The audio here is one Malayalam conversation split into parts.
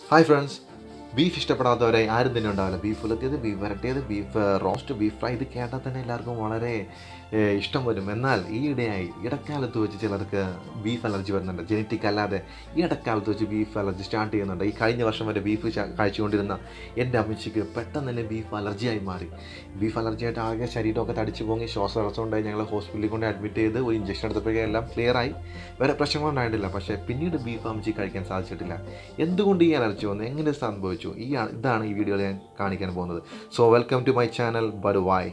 ഹായ് ഫ്രണ്ട്സ് ബീഫ് ഇഷ്ടപ്പെടാത്തവരെ ആരും തന്നെ ഉണ്ടാവില്ല ബീഫ് ഉലത്തിയത് ബീഫ് വരട്ടിയത് ബീഫ് റോസ്റ്റ് ബീഫ് ഫ്രൈ ഇത് കേട്ടാൽ തന്നെ എല്ലാവർക്കും വളരെ ഏഹ്, ഇഷ്ടം വരും എന്നാൽ ഈ ഇടയായി ഇടക്കാലത്ത് വെച്ച് ചിലർക്ക് ബീഫ് അലർജി വരുന്നുണ്ട് ജനറ്റിക് അല്ലാതെ ഈ ഇടക്കാലത്ത് വെച്ച് ബീഫ് അലർജി സ്റ്റാർട്ട് ചെയ്യുന്നുണ്ട് ഈ കഴിഞ്ഞ വർഷം വരെ ബീഫ് ശ- കഴിച്ചുകൊണ്ടിരുന്ന എൻ്റെ അമ്മച്ചിക്ക് പെട്ടെന്ന് തന്നെ ബീഫ് അലർജിയായി മാറി ബീഫ് അലർജിയായിട്ട് ആകെ ശരീരമൊക്കെ തടിച്ചു പോങ്ങി ശ്വാസതടസ്സം ഉണ്ടായി ഞങ്ങൾ ഹോസ്പിറ്റലിൽ കൊണ്ട് അഡ്മിറ്റ് ചെയ്ത് ഒരു ഇഞ്ചക്ഷൻ എടുത്തപ്പോഴേ എല്ലാം ക്ലിയർ ആയി വേറെ പ്രശ്നങ്ങളൊന്നും പക്ഷേ പിന്നീട് ബീഫ് അമ്മച്ചി കഴിക്കാൻ സാധിച്ചിട്ടില്ല എന്തുകൊണ്ട് ഈ അലർജി വന്നു എങ്ങനെ സംഭവിച്ചു ഈ ആ- ഇതാണ് ഈ വീഡിയോയിൽ ഞാൻ കാണിക്കാൻ പോകുന്നത് so welcome to my channel ബറുവായ്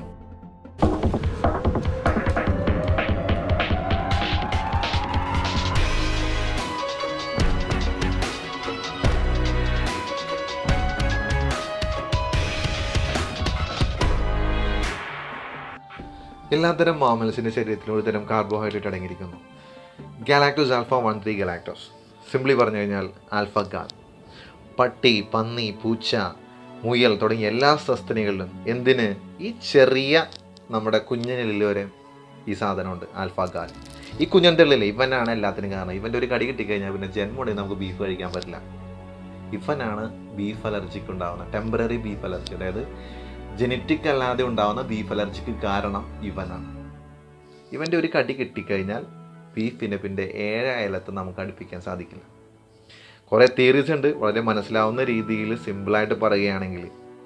എല്ലാത്തരം മാമൽസിൻ്റെ ശരീരത്തിൽ ഒരു തരം കാർബോഹൈഡ്രേറ്റ് അടങ്ങിയിരിക്കുന്നു galactose alpha one three galactose simply പറഞ്ഞു കഴിഞ്ഞാൽ ആൽഫ ഗാൽ പട്ടി പന്നി പൂച്ച മുയൽ തുടങ്ങിയ എല്ലാ സസ്തനികളിലും എന്തിന് ഈ ചെറിയ നമ്മുടെ കുഞ്ഞനിലിൽ വരെ ഈ സാധനമുണ്ട് ആൽഫ ഗാൽ ഈ കുഞ്ഞൻ്റെ ഇവനാണ് എല്ലാത്തിനും കാരണം ഇവൻ്റെ ഒരു കടി കിട്ടിക്കഴിഞ്ഞാൽ പിന്നെ ജന്മമുണ്ടെങ്കിൽ നമുക്ക് ബീഫ് കഴിക്കാൻ പറ്റില്ല ഇവനാണ് ബീഫ് അലർജിക്ക് ഉണ്ടാകുന്ന ടെമ്പററി ബീഫ് അലർജി അതായത് ജനറ്റിക് അല്ലാതെ ഉണ്ടാകുന്ന ബീഫ് അലർജിക്ക് കാരണം ഇവനാണ് ഇവൻ്റെ ഒരു കടി കിട്ടിക്കഴിഞ്ഞാൽ ബീഫിനെ പിന്നെ ഏഴ് അയലത്ത് നമുക്ക് അടുപ്പിക്കാൻ സാധിക്കില്ല കുറേ തിയറീസ് ഉണ്ട് വളരെ മനസ്സിലാവുന്ന രീതിയിൽ സിമ്പിളായിട്ട് പറയുകയാണെങ്കിൽ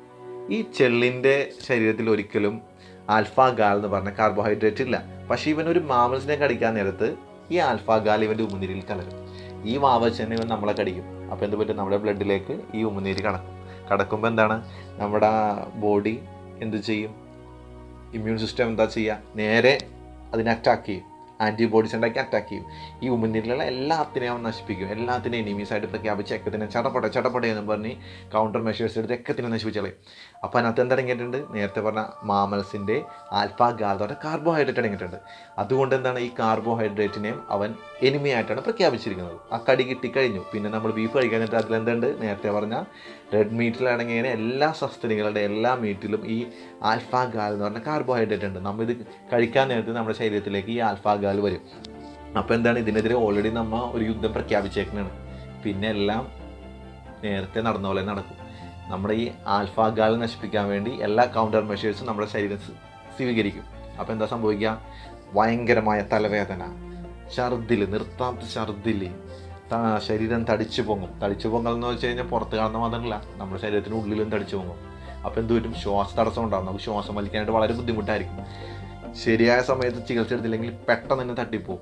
ഈ ചെള്ളിൻ്റെ ശരീരത്തിൽ ഒരിക്കലും ആൽഫ ഗാൽ എന്ന് പറഞ്ഞ കാർബോഹൈഡ്രേറ്റ് ഇല്ല പക്ഷേ ഇവൻ ഒരു മാമൽസിനെ കടിക്കാൻ നേരത്ത് ഈ ആൽഫ ഗാൽ ഇവൻ്റെ ഉമിനീരിൽ കലരും ഈ മാവച്ചനെ ഇവൻ നമ്മളെ കടിക്കും അപ്പോൾ എന്ത് പറ്റും നമ്മുടെ ബ്ലഡിലേക്ക് ഈ ഉമിനീര് കടക്കും കടക്കുമ്പോൾ എന്താണ് നമ്മുടെ ബോഡി എന്ത് ചെയ്യും ഇമ്മ്യൂൺ സിസ്റ്റം എന്താ ചെയ്യുക നേരെ അതിനെ അറ്റാക്ക് ചെയ്യും ആൻറ്റിബോഡീസ് ഉണ്ടാക്കി അറ്റാക്ക് ചെയ്യും ഈ ഉമിനീരിലുള്ള എല്ലാത്തിനെയും അവൻ നശിപ്പിക്കും എല്ലാത്തിനെയും എനിമീസ് ആയിട്ട് പ്രഖ്യാപിച്ച് എക്കത്തിനെ ചടപട ചടപട എന്ന് പറഞ്ഞ് കൗണ്ടർ മെഷേഴ്സ് എടുത്ത് എക്കത്തിനെ നശിപ്പിച്ചു കളയും അപ്പോൾ അതിനകത്ത് എന്തടങ്ങിയിട്ടുണ്ട് നേരത്തെ പറഞ്ഞ മാമൽസിൻ്റെ ആൽഫ ഗാൽതോടെ കാർബോഹൈഡ്രേറ്റ് അടങ്ങിയിട്ടുണ്ട് അതുകൊണ്ട് എന്താണ് ഈ കാർബോഹൈഡ്രേറ്റിനെയും അവൻ എനിമി ആയിട്ടാണ് പ്രഖ്യാപിച്ചിരിക്കുന്നത് ആ കടി കിട്ടിക്കഴിഞ്ഞു പിന്നെ നമ്മൾ ബീഫ് കഴിക്കാൻ നേരത്തെ അതിലെന്തുണ്ട് നേരത്തെ പറഞ്ഞ റെഡ് മീറ്റിൽ അടങ്ങിയ എല്ലാ സസ്തനികളുടെ എല്ലാ മീറ്റിലും ഈ ആൽഫ ഗാൽ എന്ന് പറഞ്ഞ കാർബോഹൈഡ്രേറ്റ് ഉണ്ട് നമ്മൾ ഇത് കഴിക്കാൻ നേരത്ത് നമ്മുടെ ശരീരത്തിലേക്ക് ഈ ആൽഫ ഗാൽ വരും അപ്പോൾ എന്താണ് ഇതിനെതിരെ ഓൾറെഡി നമ്മൾ ഒരു യുദ്ധം പ്രഖ്യാപിച്ചേക്കുന്നതാണ് പിന്നെ എല്ലാം നേരത്തെ നടന്ന പോലെ നടക്കും നമ്മുടെ ഈ ആൽഫ ഗാൽ നശിപ്പിക്കാൻ വേണ്ടി എല്ലാ കൗണ്ടർ മെഷേഴ്സും നമ്മുടെ ശരീരം സ്വീ- സ്വീകരിക്കും അപ്പോൾ എന്താ സംഭവിക്കുക ഭയങ്കരമായ തലവേദന ഛർദിൽ നിർത്താത്ത ഛർദിൽ ശരീരം തടിച്ചു പൊങ്ങും തടിച്ചു പൊങ്ങൽ എന്ന് വെച്ച് കഴിഞ്ഞാൽ പുറത്ത് കാണുന്ന മാത്രമല്ല നമ്മുടെ ശരീരത്തിന് ഉള്ളിലും തടിച്ചു പൊങ്ങും അപ്പോൾ എന്ത് വരും ശ്വാസ തടസ്സം ഉണ്ടാകും നമുക്ക് ശ്വാസം വലിക്കാനായിട്ട് വളരെ ബുദ്ധിമുട്ടായിരിക്കും ശരിയായ സമയത്ത് ചികിത്സ എടുത്തില്ലെങ്കിൽ പെട്ടെന്ന് തന്നെ തട്ടിപ്പോവും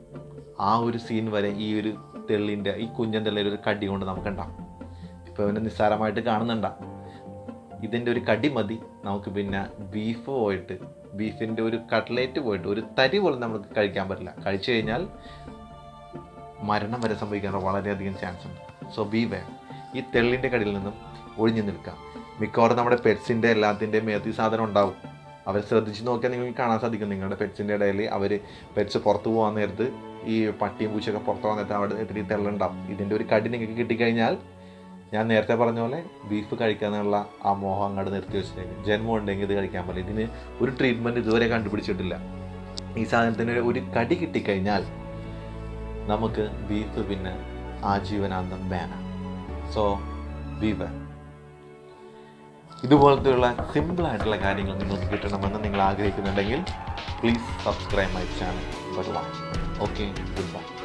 ആ ഒരു സീൻ വരെ ഈ ഒരു തെള്ളിൻ്റെ ഈ കുഞ്ഞൻ തെള്ളിയുടെ ഒരു കടി കൊണ്ട് നമുക്ക് ഉണ്ടാവും ഇപ്പോൾ അവനെ നിസ്സാരമായിട്ട് കാണുന്നുണ്ട ഇതിൻ്റെ ഒരു കടി മതി നമുക്ക് പിന്നെ ബീഫ് പോയിട്ട് ബീഫിൻ്റെ ഒരു കട്ട്ലേറ്റ് പോയിട്ട് ഒരു തരി പോലും നമുക്ക് കഴിക്കാൻ പറ്റില്ല കഴിച്ചു കഴിഞ്ഞാൽ മരണം വരെ സംഭവിക്കാനുള്ള വളരെയധികം ചാൻസ് ഉണ്ട് സോ ബി വേ ഈ തെള്ളിൻ്റെ കടിയിൽ നിന്നും ഒഴിഞ്ഞു നിൽക്കാം മിക്കവാറും നമ്മുടെ പെറ്റ്സിൻ്റെ എല്ലാത്തിൻ്റെയും മേത്തി സാധനം ഉണ്ടാവും അവർ ശ്രദ്ധിച്ച് നോക്കിയാൽ നിങ്ങൾക്ക് കാണാൻ സാധിക്കും നിങ്ങളുടെ പെറ്റ്സിൻ്റെ ഇടയിൽ അവർ പെറ്റ്സ് പുറത്ത് പോകാൻ നേരത്ത് ഈ പട്ടിയും പൂച്ചയൊക്കെ പുറത്ത് പോകാൻ നേരത്ത് അവിടെ ഇത്തിരി തെള്ളുണ്ടാവും ഇതിൻ്റെ ഒരു കടി നിങ്ങൾക്ക് കിട്ടിക്കഴിഞ്ഞാൽ ഞാൻ നേരത്തെ പറഞ്ഞ പോലെ ബീഫ് കഴിക്കാനുള്ള ആ മോഹം അങ്ങോട്ട് നിർത്തി വെച്ചിട്ടേക്കും ജന്മം ഉണ്ടെങ്കിൽ ഇത് കഴിക്കാൻ പറ്റില്ല ഇതിന് ഒരു ട്രീറ്റ്മെൻറ്റ് ഇതുവരെ കണ്ടുപിടിച്ചിട്ടില്ല ഈ സാധനത്തിന് ഒരു കടി കിട്ടിക്കഴിഞ്ഞാൽ നമുക്ക് ബീഫ് പിന്നെ ആജീവനാന്തം ബാനാണ് സോ ബീഫ് ഇതുപോലത്തെയുള്ള സിമ്പിളായിട്ടുള്ള കാര്യങ്ങൾ നിങ്ങൾക്ക് കിട്ടണമെന്ന് നിങ്ങൾ ആഗ്രഹിക്കുന്നുണ്ടെങ്കിൽ please subscribe my channel okay good by